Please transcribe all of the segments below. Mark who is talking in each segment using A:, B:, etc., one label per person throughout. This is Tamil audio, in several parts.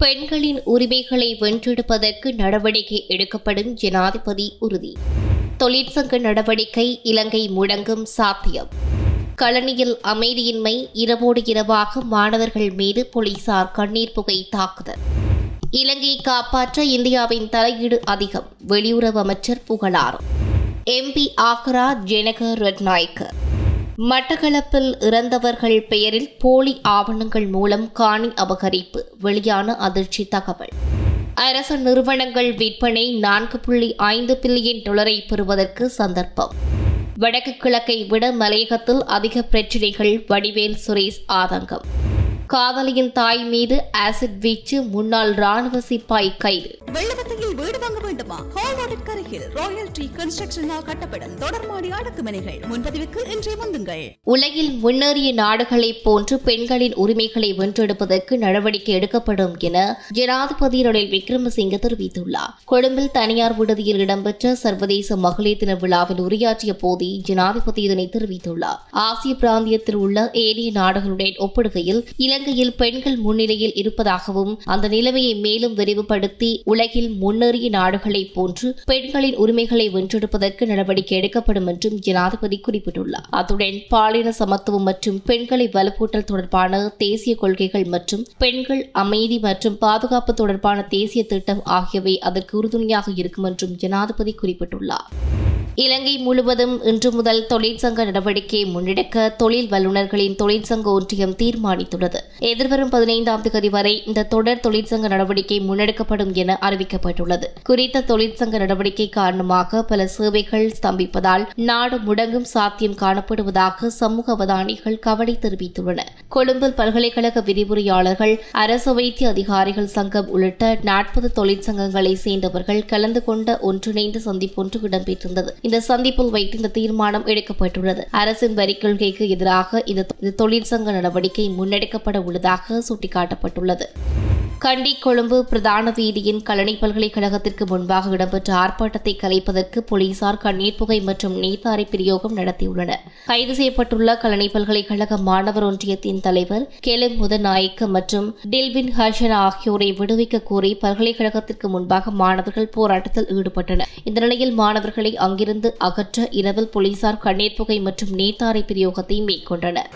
A: பெண்களின் உரிமைகளை வென்றெடுப்பதற்கு நடவடிக்கை எடுக்கப்படும் ஜனாதிபதி உறுதி தொழிற்சங்க நடவடிக்கை இலங்கை முடங்கும் சாத்தியம் களனியில் அமைதியின்மை இரவோடு இரவாக மாணவர்கள் மீது போலீசார் கண்ணீர் புகை தாக்குதல் இலங்கையை காப்பாற்ற இந்தியாவின் தலையீடு அதிகம் வெளியுறவு அமைச்சர் புகழார் எம்பி ஆக்ரா ஜெனக ரட்நாயக்க மட்டக்களப்பில் இறந்தவர்கள் பெயரில் போலி ஆவணங்கள் மூலம் காணி அபகரிப்பு வெளியான அதிர்ச்சி தகவல் அரசு நிறுவனங்கள் விற்பனை நான்கு புள்ளி ஐந்து பில்லியன் டாலரை பெறுவதற்கு சந்தர்ப்பம் வடக்கு கிழக்கை விட மலையகத்தில் அதிக பிரச்சினைகள் வடிவேல் சுரேஷ் ஆதங்கம் காதலியின் தாய் மீது ஆசிட் வீச்சு முன்னாள் ராணுவ சிப்பாய் கைது
B: வெள்ளவத்தையில் வீடு வாங்க வேண்டுமா ஹால்வார்டிற்கு அருகில் ராயல் ட்ரீ கன்ஸ்ட்ரக்ஷனால் கட்டப்படும் தொடர்மாடி அடுக்குமனைகள் முன்பதிவுக்கு இன்றே வந்துங்கள்
A: உலகில் முன்னேறிய நாடுகளைப் போன்று பெண்களின் உரிமைகளை வென்றெடுப்பதற்கு நடவடிக்கை எடுக்கப்படும் என ஜனாதிபதி ரணில் விக்ரமசிங்க தெரிவித்துள்ளார் கொழும்பில் தனியார் விடுதியில் இடம்பெற்ற சர்வதேச மகளிர் தின விழாவில் உரையாற்றிய போதே ஜனாதிபதி இதனை தெரிவித்துள்ளார் ஆசிய பிராந்தியத்தில் உள்ள ஏனைய நாடுகளுடன் ஒப்பிடுகையில் இலங்கையில் பெண்கள் முன்னிலையில் இருப்பதாகவும் அந்த நிலைமையை மேலும் விரிவுபடுத்தி உலகில் முன்னேறிய நாடுகளைப் போன்று பெண்களின் உரிமைகளை வென்றெடுப்பதற்கு நடவடிக்கை எடுக்கப்படும் என்றும் ஜனாதிபதி குறிப்பிட்டுள்ளார் அத்துடன் பாலின சமத்துவம் மற்றும் பெண்களை வலுவூட்டல் தொடர்பான தேசிய கொள்கைகள் மற்றும் பெண்கள் அமைதி மற்றும் பாதுகாப்பு தொடர்பான தேசிய திட்டம் ஆகியவை அதற்கு உறுதுணையாக இருக்கும் என்றும் ஜனாதிபதி குறிப்பிட்டுள்ளார் இலங்கை முழுவதும் இன்று முதல் தொழிற்சங்க நடவடிக்கையை முன்னெடுக்க தொழில் வல்லுநர்களின் தொழிற்சங்க ஒன்றியம் தீர்மானித்துள்ளது எதிர்வரும் பதினைந்தாம் தேதி வரை இந்த தொடர் தொழிற்சங்க நடவடிக்கை முன்னெடுக்கப்படும் என அறிவிக்கப்பட்டுள்ளது குறித்த தொழிற்சங்க நடவடிக்கை காரணமாக பல சேவைகள் ஸ்தம்பிப்பதால் நாடு முடங்கும் சாத்தியம் காணப்படுவதாக சமூக அவதானிகள் கவலை தெரிவித்துள்ளனர் கொழும்பில் பல்கலைக்கழக விரிவுரையாளர்கள் அரசு வைத்திய அதிகாரிகள் சங்கம் உள்ளிட்ட நாற்பது தொழிற்சங்கங்களை சேர்ந்தவர்கள் கலந்து கொண்ட ஒன்றிணைந்த சந்திப்பு ஒன்று இடம்பெற்றிருந்தது இந்த சந்திப்பில் வைத்து இந்த தீர்மானம் எடுக்கப்பட்டுள்ளது அரசின் வரி கொள்கைக்கு எதிராக இந்த இந்த தொழிற்சங்க நடவடிக்கை முன்னெடுக்கப்பட உள்ளதாக சுட்டிக்காட்டப்பட்டுள்ளது கண்டி கொழும்பு பிரதான வீதியின் கலனி பல்கலைக்கழகத்திற்கு முன்பாக இடம்பெற்ற ஆர்ப்பாட்டத்தை கலைப்பதற்கு போலீசார் கண்ணீர் புகை மற்றும் நீத்தாரை பிரயோகம் நடத்தியுள்ளனர் கைது செய்யப்பட்டுள்ள கலனி பல்கலைக்கழக மாணவர் ஒன்றியத்தின் தலைவர் கெலிம் முதநாயக்க மற்றும் டில்வின் ஹர்ஷன் ஆகியோரை விடுவிக்க கோரி பல்கலைக்கழகத்திற்கு முன்பாக மாணவர்கள் போராட்டத்தில் ஈடுபட்டனர் இந்த நிலையில் மாணவர்களை அங்கிருந்து அகற்ற இரவில் போலீசார் கண்ணீர் புகை மற்றும் நீத்தாரை பிரயோகத்தை மேற்கொண்டனர்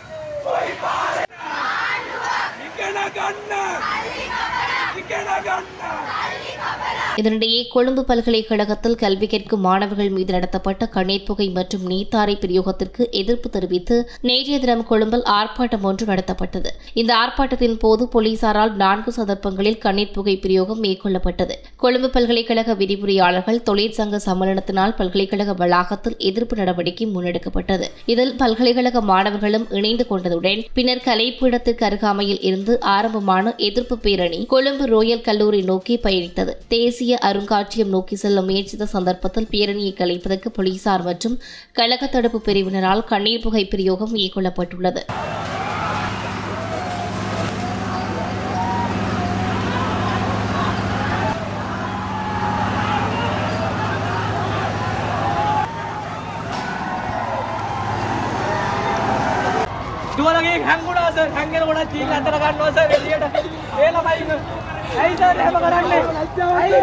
C: இக்கன கண்ண இக்கன கண்ண
A: இதனிடையே கொழும்பு பல்கலைக்கழகத்தில் கல்வி கேட்கும் மாணவர்கள் மீது நடத்தப்பட்ட கண்ணீர் புகை மற்றும் நீத்தாரை பிரயோகத்திற்கு எதிர்ப்பு தெரிவித்து நேற்றைய தினம் கொழும்பில் ஆர்ப்பாட்டம் ஒன்று நடத்தப்பட்டது இந்த ஆர்ப்பாட்டத்தின் போது போலீசாரால் நான்கு சந்தர்ப்பங்களில் கண்ணீர் புகை பிரயோகம் மேற்கொள்ளப்பட்டது கொழும்பு பல்கலைக்கழக விரிவுரையாளர்கள் தொழிற்சங்க சம்மேளனத்தினால் பல்கலைக்கழக வளாகத்தில் எதிர்ப்பு நடவடிக்கை முன்னெடுக்கப்பட்டது இதில் பல்கலைக்கழக மாணவர்களும் இணைந்து கொண்டதுடன் பின்னர் கலைப்பீடத்திற்கு அருகாமையில் இருந்து ஆரம்பமான எதிர்ப்பு பேரணி கொழும்பு ரோயல் கல்லூரி நோக்கி பயணித்தது தேசிய அருங்காட்சியகம் நோக்கி செல்ல முயற்சித்த சந்தர்ப்பத்தில் பேரணியை கலைப்பதற்கு போலீசார் மற்றும் கழக தடுப்பு பிரிவினரால் கண்ணீர் புகை பிரயோகம் மேற்கொள்ளப்பட்டுள்ளது
C: දුවලගේ හැංගුණා සර් හැංගෙනකොට ජීල් අතර ගන්නවා සර් එළියට ඒ ළමයි ඇයි සර් එහෙම කරන්නේ ඇයි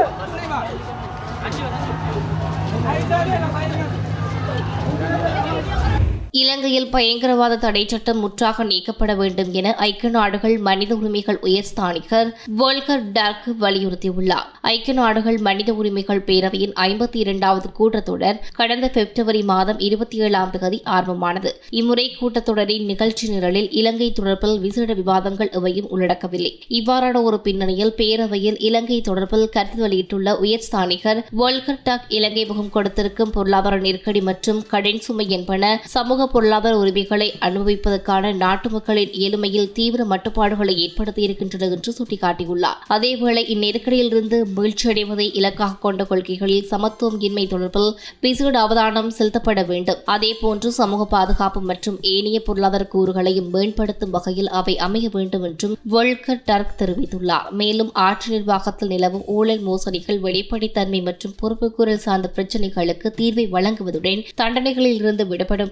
C: ඇයි සර් ඒ ළමයි
A: இலங்கையில் பயங்கரவாத தடை சட்டம் முற்றாக நீக்கப்பட வேண்டும் என ஐக்கிய நாடுகள் மனித உரிமைகள் உயர்ஸ்தானிகர் வோல்கர் டார்க் வலியுறுத்தியுள்ளார் ஐக்கிய நாடுகள் மனித உரிமைகள் பேரவையின் ஐம்பத்தி இரண்டாவது கூட்டத்தொடர் கடந்த பிப்ரவரி மாதம் இருபத்தி ஏழாம் தேதி ஆரம்பமானது இம்முறை கூட்டத்தொடரின் நிகழ்ச்சி நிரலில் இலங்கை தொடர்பில் விசேட விவாதங்கள் எவையும் உள்ளடக்கவில்லை இவ்வாறான ஒரு பின்னணியில் பேரவையில் இலங்கை தொடர்பில் கருத்து வெளியிட்டுள்ள உயர்ஸ்தானிகர் வோல்கர் டாக் இலங்கை முகம் கொடுத்திருக்கும் பொருளாதார நெருக்கடி மற்றும் கடன் சுமை என்பன சமூக பொருளாதார உரிமைகளை அனுபவிப்பதற்கான நாட்டு மக்களின் இயலுமையில் தீவிர மட்டுப்பாடுகளை ஏற்படுத்தியிருக்கின்றன என்று சுட்டிக்காட்டியுள்ளார் அதேவேளை இந்நெருக்கடியிலிருந்து மீழ்ச்சியடைவதை இலக்காக கொண்ட கொள்கைகளில் சமத்துவம் இன்மை தொடர்பில் விசேட அவதானம் செலுத்தப்பட வேண்டும் அதேபோன்று சமூக பாதுகாப்பு மற்றும் ஏனைய பொருளாதார கூறுகளையும் மேம்படுத்தும் வகையில் அவை அமைய வேண்டும் என்றும் வொல்கர் டர்க் தெரிவித்துள்ளார் மேலும் ஆட்சி நிர்வாகத்தில் நிலவும் ஊழல் மோசடிகள் வெளிப்படைத்தன்மை மற்றும் பொறுப்புக்கூறல் சார்ந்த பிரச்சினைகளுக்கு தீர்வை வழங்குவதுடன் தண்டனைகளில் இருந்து விடுபடும் போக்கையும்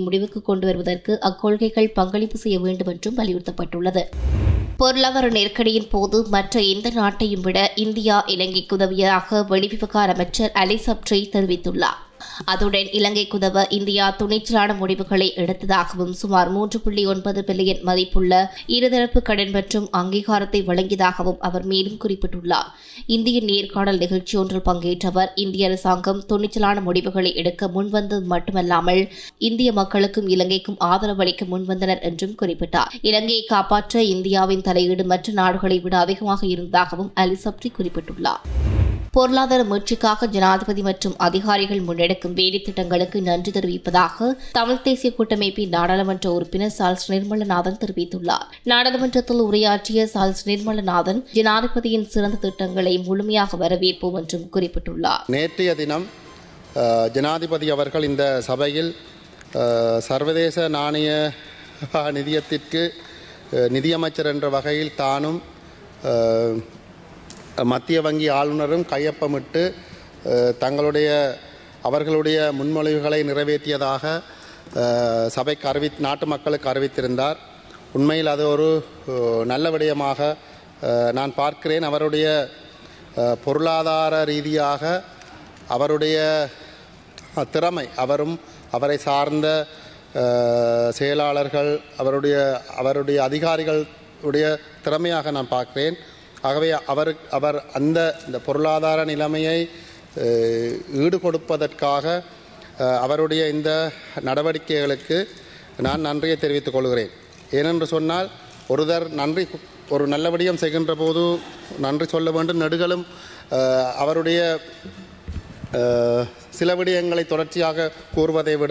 A: முடிவுக்கு கொண்டு வருவதற்கு அக்கொள்கைகள் பங்களிப்பு செய்ய வேண்டும் என்றும் வலியுறுத்தப்பட்டுள்ளது பொருளாதார நெருக்கடியின் போது மற்ற எந்த நாட்டையும் விட இந்தியா இலங்கைக்கு உதவியதாக வெளிவிவகார அமைச்சர் அலி சப்ரி தெரிவித்துள்ளார் அதுடன் இலங்கைக்கு உதவ இந்தியா துணிச்சலான முடிவுகளை எடுத்ததாகவும் சுமார் மூன்று புள்ளி ஒன்பது பில்லியன் மதிப்புள்ள இருதரப்பு கடன் மற்றும் அங்கீகாரத்தை வழங்கியதாகவும் அவர் மேலும் குறிப்பிட்டுள்ளார் இந்திய நேர்காணல் நிகழ்ச்சி ஒன்றில் பங்கேற்ற அவர் இந்திய அரசாங்கம் துணிச்சலான முடிவுகளை எடுக்க முன்வந்தது மட்டுமல்லாமல் இந்திய மக்களுக்கும் இலங்கைக்கும் ஆதரவு அளிக்க முன்வந்தனர் என்றும் குறிப்பிட்டார் இலங்கையை காப்பாற்ற இந்தியாவின் தலையீடு மற்ற நாடுகளை விட அதிகமாக இருந்ததாகவும் அலி சப்ரி குறிப்பிட்டுள்ளார் பொருளாதார மீட்சிக்காக ஜனாதிபதி மற்றும் அதிகாரிகள் முன்னெடுக்கும் வேலை திட்டங்களுக்கு நன்றி தெரிவிப்பதாக தமிழ் தேசிய கூட்டமைப்பின் நாடாளுமன்ற உறுப்பினர் சால்ஸ் நிர்மலநாதன் தெரிவித்துள்ளார் நாடாளுமன்றத்தில் உரையாற்றிய சால்ஸ் நிர்மலநாதன் ஜனாதிபதியின் சிறந்த திட்டங்களை முழுமையாக வரவேற்போம் என்றும் குறிப்பிட்டுள்ளார்
D: நேற்றைய தினம் அஹ், ஜனாதிபதி அவர்கள் இந்த சபையில் அஹ், சர்வதேச நாணய நிதியத்திற்கு அஹ், நிதியமைச்சர் என்ற வகையில் தானும் அஹ், மத்திய வங்கி ஆளுநரும் கையொப்பமிட்டு அஹ், தங்களுடைய அவர்களுடைய முன்மொழிவுகளை நிறைவேற்றியதாக அஹ், சபைக்கு அறிவி நாட்டு மக்களுக்கு அறிவித்திருந்தார் உண்மையில் அது ஒரு அஹ், நல்ல விடயமாக அஹ், நான் பார்க்கிறேன் அவருடைய அஹ், பொருளாதார ரீதியாக அவருடைய அஹ், திறமை அவரும் அவரை சார்ந்த அஹ், செயலாளர்கள் அவருடைய அவருடைய அதிகாரிகளுடைய திறமையாக நான் பார்க்கிறேன் ஆகவே அவர் அவர் அந்த இந்த பொருளாதார நிலைமையை அஹ், ஈடு கொடுப்பதற்காக அஹ், அவருடைய இந்த நடவடிக்கைகளுக்கு நான் நன்றியை தெரிவித்துக் கொள்கிறேன் ஏனென்று சொன்னால் ஒருவர் நன்றி கு- ஒரு நல்ல விடயம் செய்கின்ற போது நன்றி சொல்ல வேண்டும் நெடுகளும் அஹ், அவருடைய அஹ், சில விடயங்களை தொடர்ச்சியாக கூறுவதை விட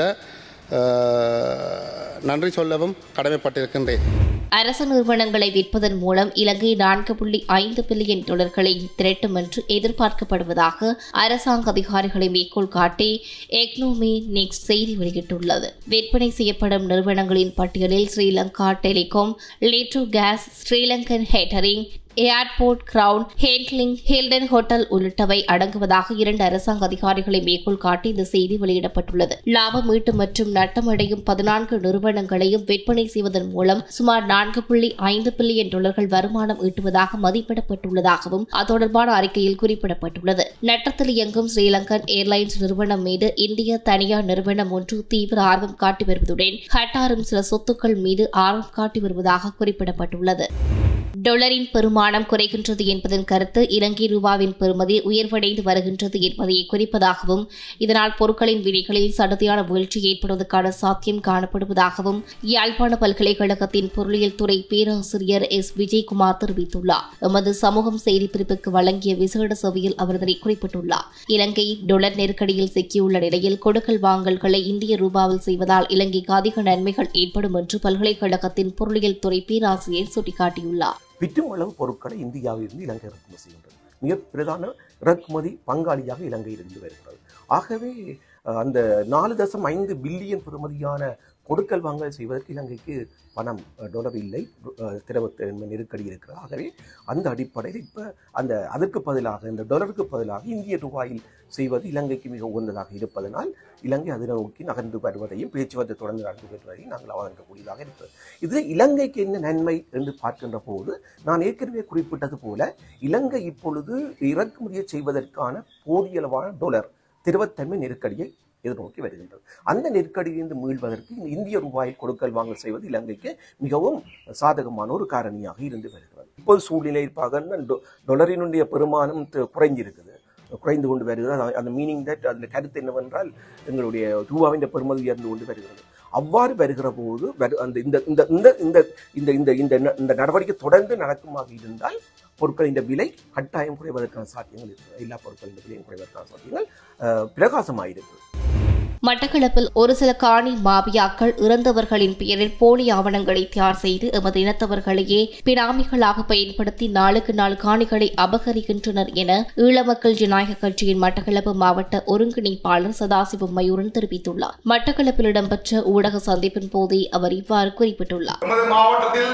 D: அஹ், நன்றி சொல்லவும் கடமைப்பட்டிருக்கின்றேன்
A: அரசு நிறுவனங்களை விற்பதன் மூலம் இலங்கை நான்கு புள்ளி ஐந்து பில்லியன் டாலர்களை திரட்டும் என்று எதிர்பார்க்கப்படுவதாக அரசாங்க அதிகாரிகளை மேற்கோள் காட்டி எக்னோமி நெக்ஸ்ட் செய்தி வெளியிட்டுள்ளது விற்பனை செய்யப்படும் நிறுவனங்களின் பட்டியலில் Sri Lanka telecom Litro gas Sri Lankan catering airport ground handling Hilton hotel உள்ளிட்டவை அடங்குவதாக இரண்டு அரசாங்க அதிகாரிகளை மேற்கோள் காட்டி இந்த செய்தி வெளியிடப்பட்டுள்ளது லாபம் ஈட்டு மற்றும் நட்டமடையும் பதினான்கு நிறுவனங்களையும் விற்பனை செய்வதன் மூலம் சுமார் நான்கு புள்ளி ஐந்து பில்லியன் டாலர்கள் வருமானம் ஈட்டுவதாக மதிப்பிடப்பட்டுள்ளதாகவும் அது தொடர்பான அறிக்கையில் குறிப்பிடப்பட்டுள்ளது நட்டத்தில் இயங்கும் ஸ்ரீலங்கன் ஏர்லைன்ஸ் நிறுவனம் மீது இந்திய தனியார் நிறுவனம் ஒன்று தீவிர ஆர்வம் காட்டி வருவதுடன் ஹட்டாரும் சில சொத்துக்கள் மீது ஆர்வம் காட்டி வருவதாக குறிப்பிடப்பட்டுள்ளது டொலரின் பெருமானம் குறைகின்றது என்பதன் கருத்து இலங்கை ரூபாவின் பெறுமதி உயர்வடைந்து வருகின்றது என்பதை குறிப்பதாகவும் இதனால் பொருட்களின் விலைகளில் சடுதியான வீழ்ச்சி ஏற்படுவதற்கான சாத்தியம் காணப்படுவதாகவும் யாழ்ப்பாண பல்கலைக்கழகத்தின் பொருளியல் துறை பேராசிரியர் எஸ் விஜயகுமார் தெரிவித்துள்ளார் எமது சமூகம் செய்திப்பிரிப்புக்கு வழங்கிய விசேட சபையில் அவர் இதனை குறிப்பிட்டுள்ளார் இலங்கை டொலர் நெருக்கடியில் சிக்கியுள்ள நிலையில் கொடுக்கல் வாங்கல்களை இந்திய ரூபாவில் செய்வதால் இலங்கைக்கு அதிக நன்மைகள் ஏற்படும் என்று பல்கலைக்கழகத்தின் பொருளியல் துறை பேராசிரியர் சுட்டிக்காட்டியுள்ளார்
E: விற்றும் அளவு பொருட்களை இந்தியாவிலிருந்து இலங்கை இறக்குமதி செய்கின்றது மிக பிரதான இறக்குமதி பங்காளியாக இலங்கை இருந்து வருகிறது ஆகவே அஹ், அந்த நாலு தசம் ஐந்து பில்லியன் பெறுமதியான கொடுக்கல் வாங்கல் செய்வதற்கு இலங்கைக்கு பணம் அஹ், டொலர் இல்லை அஹ், திரவத்தன்மை நெருக்கடி இருக்கிறது ஆகவே அந்த அடிப்படையில் இப்போ அந்த அதற்கு பதிலாக இந்த டொலருக்கு பதிலாக இந்திய ரூபாயில் செய்வது இலங்கைக்கு மிக உகந்ததாக இருப்பதனால் இலங்கை அதை நோக்கி நகர்ந்து வருவதையும் பேச்சுவார்த்தை தொடர்ந்து நடந்து வருவதையும் நாங்கள் அவதானிக்கக்கூடியதாக இருக்கிறது இது இலங்கைக்கு என்ன நன்மை என்று பார்க்கின்ற போது நான் ஏற்கனவே குறிப்பிட்டது போல இலங்கை இப்பொழுது இறக்குமதியை செய்வதற்கான போதியளவான டொலர் திரவத்தன்மை நெருக்கடியை எதிர்நோக்கி வருகின்றது அந்த நெருக்கடியிலிருந்து மீள்வதற்கு இந்த இந்திய ரூபாயில் கொடுக்கல் வாங்கல் செய்வது இலங்கைக்கு மிகவும் சாதகமான ஒரு காரணியாக இருந்து வருகிறது இப்போது சூழ்நிலை பார்க்க டொ- டொலரினுடைய பெருமானம் த- குறைஞ்சிருக்குது குறைந்து கொண்டு வருகிறது அது- அந்த மீனிங் தட் அந்த கருத்து என்னவென்றால் எங்களுடைய ரூபாவின் பெருமதி உயர்ந்து கொண்டு வருகிறது அவ்வாறு வருகிற போது வரு- அந்த இந்த இந்த இந்த இந்த இந்த இந்த இந்த ந- இந்த நடவடிக்கை தொடர்ந்து நடக்குமாக இருந்தால் பொருட்களின் விலை கட்டாயம் குறைவதற்கான சாத்தியங்கள் இருக்கு எல்லா பொருட்களின் விலையும் குறைவதற்கான சாத்தியங்கள் அஹ், பிரகாசமாயிருக்கு
A: மட்டக்களப்பில் ஒரு சில காணி மாபியாக்கள் இறந்தவர்களின் பெயரில் போலி ஆவணங்களை தயார் செய்து எமது இனத்தவர்களையே பினாமிகளாக பயன்படுத்தி நாளுக்கு நாள் காணிகளை அபகரிக்கின்றனர் என ஈழமக்கள் ஜனநாயக கட்சியின் மட்டக்களப்பு மாவட்ட ஒருங்கிணைப்பாளர் சதாசிவம் மயூரன் தெரிவித்துள்ளார் மட்டக்களப்பில் இடம்பெற்ற ஊடக சந்திப்பின் போதே அவர் இவ்வாறு குறிப்பிட்டுள்ளார்
F: எமது மாவட்டத்தில்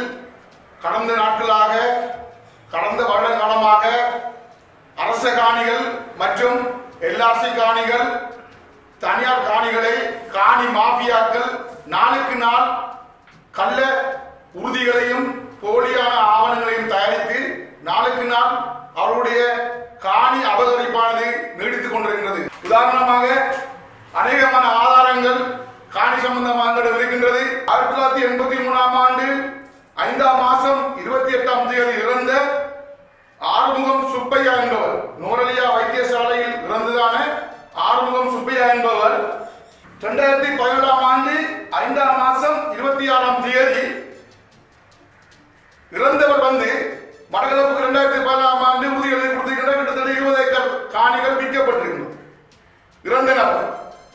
F: கடந்த நாட்களாக கடந்த வருட காலமாக அரச காணிகள் மற்றும் எல்ஆர்சி காணிகள் தனியார் காணிகளை காணி மாஃபியாக்கள் நாளுக்கு நாள் கள்ள உறுதிகளையும் போலியான ஆவணங்களையும் தயாரித்து நாளுக்கு நாள் அவருடைய காணி அபகரிப்பானது நீடித்துக் கொண்டிருக்கிறது உதாரணமாக அநேகமான ஆதாரங்கள் காணி சம்பந்தமாக இருக்கின்றது ஆயிரத்தி தொள்ளாயிரத்தி எண்பத்தி மூணாம் ஆண்டு ஐந்தாம் மாசம் இருபத்தி எட்டாம் தேதி இறந்த ஆறுமுகம் சுப்பையா என்பவர் நூரலியா வைத்தியசாலையில் இறந்ததான ஆறுமுகம் சுப்பையா என்பவர் இரண்டாயிரத்தி பதினேழாம் ஆண்டு ஐந்தாம் மாசம் இருபத்தி ஆறாம் தேதி இறந்தவர் வந்து மடக்களப்புக்கு இரண்டாயிரத்தி பதினாலாம் ஆண்டு உறுதி எழுதி கொடுத்திருக்கின்ற கிட்டத்தட்ட இருபது ஏக்கர் காணிகள் விற்கப்பட்டிருக்கிறது இறந்த நபர்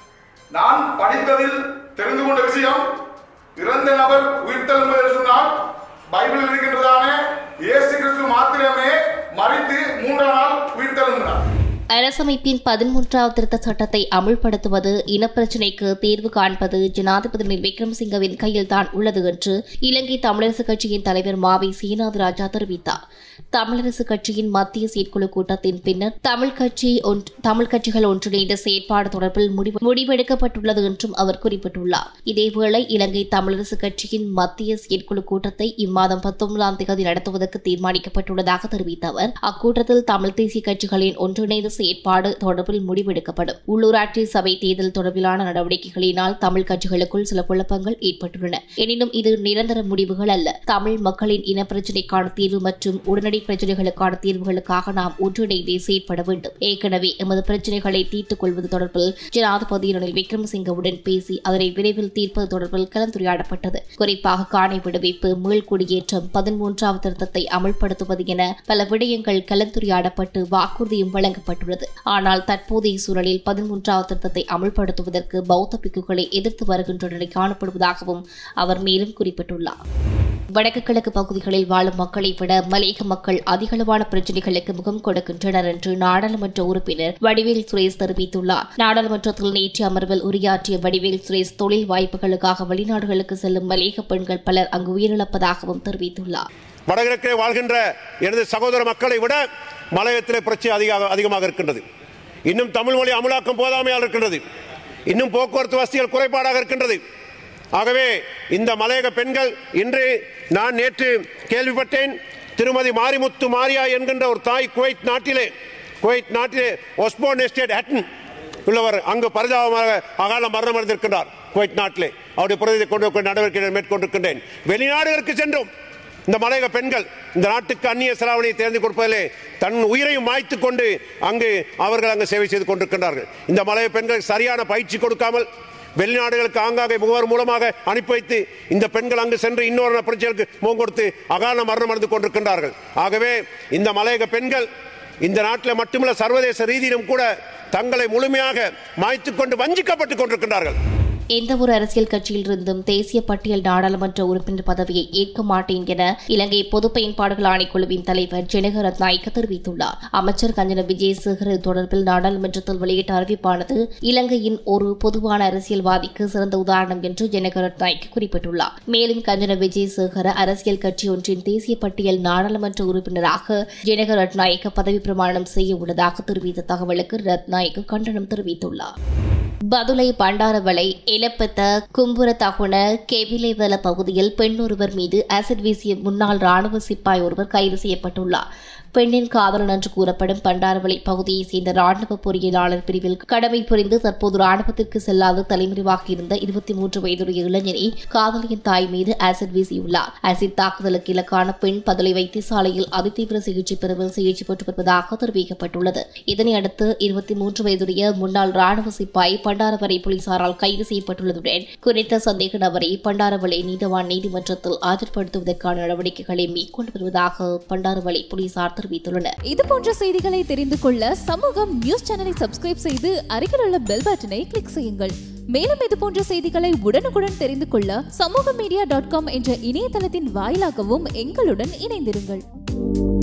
F: நான் படித்ததில் தெரிந்து கொண்ட விஷயம் இறந்த நபர் உயிர்த்தெழும்பு என்று சொன்னால் பைபிளில் இருக்கின்றதான இயேசு கிறிஸ்து மாத்திரமே மறித்து மூன்றாம் நாள் உயிர்த்தெழுந்தார்
A: அரசமைப்பின் பதிமூன்றாவது திருத்த சட்டத்தை அமுல்படுத்துவது இனப்பிரச்சினைக்கு தீர்வு காண்பது ஜனாதிபதி ரணில் விக்ரமசிங்கவின் கையில் தான் உள்ளது என்று இலங்கை தமிழரசு கட்சியின் தலைவர் மாவை சீனாத் ராஜா தெரிவித்தார் தமிழரசு கட்சியின் மத்திய செயற்குழு கூட்டத்தின் பின்னர் தமிழ் கட்சி ஒன்று- தமிழ் கட்சிகள் ஒன்றிணைந்த செயற்பாடு தொடர்பில் முடிவு முடிவெடுக்கப்பட்டுள்ளது என்றும் அவர் குறிப்பிட்டுள்ளார் இதேவேளை இலங்கை தமிழரசு கட்சியின் மத்திய செயற்குழு கூட்டத்தை இம்மாதம் பத்தொன்பதாம் தேதி நடத்துவதற்கு தீர்மானிக்கப்பட்டுள்ளதாக தெரிவித்த அவர் அக்கூட்டத்தில் தமிழ் தேசிய கட்சிகளின் ஒன்றிணைந்த செயற்பாடு தொடர்பில் முடிவெடுக்கப்படும் உள்ளூராட்சி சபை தேர்தல் தொடர்பிலான நடவடிக்கைகளினால் தமிழ் கட்சிகளுக்குள் சில குழப்பங்கள் ஏற்பட்டுள்ளன எனினும் இது நிரந்தர முடிவுகள் அல்ல தமிழ் மக்களின் இன பிரச்சினைக்கான தீர்வு மற்றும் உடனடி பிரச்சினைகளுக்கான தீர்வுகளுக்காக நாம் ஒன்றிணைந்தே செயற்பட வேண்டும் ஏற்கனவே எமது பிரச்சினைகளை தீர்த்துக் கொள்வது தொடர்பில் ஜனாதிபதி ரணில் விக்ரமசிங்கவுடன் பேசி அதனை விரைவில் தீர்ப்பது தொடர்பில் கலந்துரையாடப்பட்டது குறிப்பாக காணி விடுவிப்பு மீள்குடியேற்றம் பதிமூன்றாவது திருத்தத்தை அமல்படுத்துவது என பல விடயங்கள் கலந்துரையாடப்பட்டு வாக்குறுதியும் வழங்கப்பட்டுள்ளது ஆனால் தற்போதைய சூழலில் பதிமூன்றாவது திருத்தத்தை அமல்படுத்துவதற்கு பௌத்த பிக்குகளை எதிர்த்து வருகின்ற நிலை காணப்படுவதாகவும் அவர் மேலும் குறிப்பிட்டுள்ளார் வடக்கு கிழக்கு பகுதிகளில் வாழும் மக்களை விட மலையக மக்கள் அதிகளவான பிரச்சினைகளுக்கு முகம் கொடுக்கின்றனர் என்று நாடாளுமன்ற உறுப்பினர் வடிவேல் சுரேஷ் தெரிவித்துள்ளார் நாடாளுமன்றத்தில் நேற்று அமர்வில் உரையாற்றிய வடிவேல் சுரேஷ் தொழில் வாய்ப்புகளுக்காக வெளிநாடுகளுக்கு செல்லும் மலையக பெண்கள் பலர் அங்கு உயிரிழப்பதாகவும் தெரிவித்துள்ளார்
G: வடகிழக்கே வாழ்கின்ற எனது சகோதர மக்களை விட மலையத்திலே பிரச்சனை அதிக அதிகமாக இருக்கின்றது இன்னும் தமிழ் மொழி அமலாக்கம் போதாமையால் இருக்கின்றது இன்னும் போக்குவரத்து வசதிகள் குறைபாடாக இருக்கின்றது ஆகவே இந்த மலையக பெண்கள் இன்று நான் நேற்று கேள்விப்பட்டேன் திருமதி மாரிமுத்து மாரியா என்கின்ற ஒரு தாய் குவைத் நாட்டிலே குவைத் நாட்டிலே ஒஸ்போன் எஸ்டேட் ஹட்டன் உள்ளவர் அங்கு பரிதாபமாக அகால மரணம் அடைந்திருக்கின்றார் குவைத் நாட்டிலே அவருடைய பிரதியை கொண்டு போய் நடவடிக்கைகளை மேற்கொண்டிருக்கின்றேன் வெளிநாடுகளுக்கு சென்றும் இந்த மலையக பெண்கள் இந்த நாட்டுக்கு அந்நிய செலாவணியை தேர்ந்து கொடுப்பதிலே தன் உயிரையும் மாய்த்துக் கொண்டு அங்கு அவர்கள் அங்கு சேவை செய்து கொண்டிருக்கின்றார்கள் இந்த மலையக பெண்கள் சரியான பயிற்சி கொடுக்காமல் வெளிநாடுகளுக்கு ஆங்காங்கே முகவர் மூலமாக அனுப்பி வைத்து இந்த பெண்கள் அங்கு சென்று இன்னொரு பிரச்சனைகளுக்கு முகம் கொடுத்து அகால மரணம் அடைந்து கொண்டிருக்கின்றார்கள் ஆகவே இந்த மலையக பெண்கள் இந்த நாட்டில் மட்டுமல்ல சர்வதேச ரீதியிலும் கூட தங்களை முழுமையாக மாய்த்துக் கொண்டு வஞ்சிக்கப்பட்டுக் கொண்டிருக்கின்றார்கள்
A: எந்த ஒரு அரசியல் கட்சியிலிருந்தும் தேசிய பட்டியல் நாடாளுமன்ற உறுப்பினர் பதவியை ஏற்க மாட்டேன் என இலங்கை பொது பயன்பாடுகள் ஆணைக்குழுவின் தலைவர் ஜெனக ரத்நாயக்க தெரிவித்துள்ளார் அமைச்சர் கஞ்சன விஜயசேகர் இது தொடர்பில் நாடாளுமன்றத்தில் வெளியிட்ட அறிவிப்பானது இலங்கையின் ஒரு பொதுவான அரசியல்வாதிக்கு சிறந்த உதாரணம் என்று ஜெனக ரத்நாயக்க குறிப்பிட்டுள்ளார் மேலும் கஞ்சன விஜயசேகர அரசியல் கட்சி ஒன்றின் தேசிய பட்டியல் நாடாளுமன்ற உறுப்பினராக ஜெனக ரத்நாயக்க பதவி பிரமாணம் செய்ய உள்ளதாக தெரிவித்த தகவலுக்கு ரத்நாயக்க கண்டனம் தெரிவித்துள்ளார் பதுளை பண்டாரவளை இலப்பத்த கும்புரத்தகுண கெவிலைவல பகுதியில் பெண் ஒருவர் மீது ஆசிட் வீசிய முன்னாள் ராணுவ சிப்பாய் ஒருவர் கைது செய்யப்பட்டுள்ளார் பெண்ணின் காதலன் என்று கூறப்படும் பண்டாரவளை பகுதியைச் சேர்ந்த ராணுவ பொறியியலாளர் பிரிவில் கடமை புரிந்து தற்போது ராணுவத்திற்கு செல்லாது தலைமறைவாக இருந்த இருபத்தி மூன்று வயதுடைய இளைஞனை காதலியின் தாய் மீது ஆசிட் வீசியுள்ளார் ஆசிட் தாக்குதலுக்கு இலக்கான பெண் பதுளை வைத்தியசாலையில் அதிதீவிர சிகிச்சை பிரிவில் சிகிச்சை பெற்று வருவதாக தெரிவிக்கப்பட்டுள்ளது இதனையடுத்து இருபத்தி மூன்று வயதுடைய முன்னாள் ராணுவ சிப்பாய் பண்டாரவரை போலீசாரால் கைது செய்யப்பட்டுள்ளதுடன் குறித்த சந்தேக நபரை பண்டாரவளை நீதவான் நீதிமன்றத்தில் ஆஜர்படுத்துவதற்கான நடவடிக்கைகளை மேற்கொண்டு வருவதாக பண்டாரவளை போலீசார் தெரிவித்துள்ளனர்
H: இது போன்ற செய்திகளை தெரிந்து கொள்ள சமூகம் நியூஸ் சேனலை சப்ஸ்கிரைப் செய்து அருகில் உள்ள பெல் பட்டனை கிளிக் செய்யுங்கள் மேலும் இது போன்ற செய்திகளை உடனுக்குடன் தெரிந்து கொள்ள சமூக மீடியா டாட் காம் என்ற இணையதளத்தின் வாயிலாகவும் எங்களுடன் இணைந்திருங்கள்